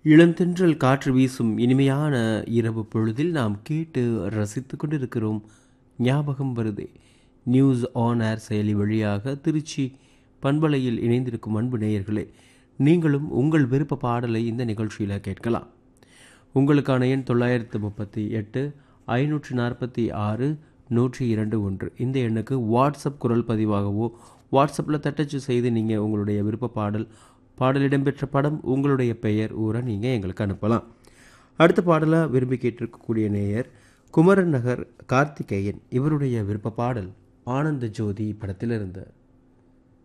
இளந்தென்றல் காற்று வீசும் இனிமையான இரவு பொழுதில் நாம் கேட்டு ரசித்து கொண்டிருக்கிறோம் ஞாபகம் வருதே நியூஸ் ஆன் ஏர் செயலி வழியாக திருச்சி பண்பலையில் இணைந்திருக்கும் அன்பு நேயர்களே நீங்களும் உங்கள் விருப்ப பாடலை இந்த நிகழ்ச்சியில் கேட்கலாம் உங்களுக்கான எண் தொள்ளாயிரத்து முப்பத்தி எட்டு ஐநூற்றி நாற்பத்தி ஆறு நூற்றி இரண்டு ஒன்று இந்த எண்ணுக்கு வாட்ஸ்அப் குரல் பதிவாகவோ வாட்ஸ்அப்பில் தட்டச்சு செய்து நீங்கள் உங்களுடைய விருப்ப பாடல் பாடல் இடம்பெற்ற படம் உங்களுடைய பெயர் ஊரை நீங்கள் எங்களுக்கு அனுப்பலாம் அடுத்த பாடலாக விரும்பி கேட்டிருக்கக்கூடிய நேயர் குமரன் நகர் கார்த்திகேயன் இவருடைய விருப்ப பாடல் ஆனந்த ஜோதி படத்திலிருந்து